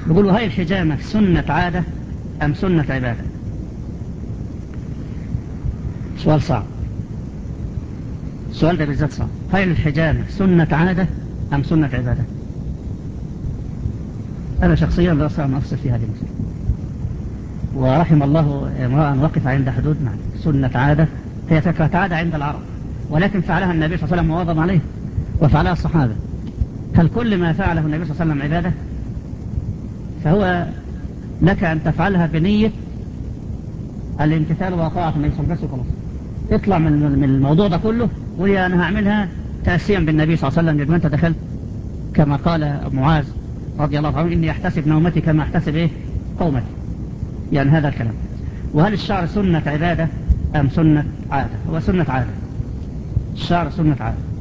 بيقولوا هاي الحجامة سنة عادة أم سنة عبادة سؤال صعب السؤال ده بالذات صعب هاي الحجامة سنة عادة أم سنة عبادة أنا شخصيا لا أستطيع أن أفصل في هذه المسألة ورحم الله امرأ وقف عند حدود معنى سنة عادة هي فكرة عادة عند العرب ولكن فعلها النبي صلى الله عليه وسلم وواظب عليه وفعلها الصحابة هل كل ما فعله النبي صلى الله عليه وسلم عبادة فهو لك أن تفعلها بنية الامتثال وطاعة النبي صلى الله عليه وسلم اطلع من من الموضوع ده كله وقول أنا هعملها تأسيا بالنبي صلى الله عليه وسلم يبقى أنت دخلت كما قال معاذ رضي الله عنه إني أحتسب نومتي كما أحتسب إيه قومتي يعني هذا الكلام وهل الشعر سنة عبادة أم سنة عادة هو سنة عادة الشعر سنة عادة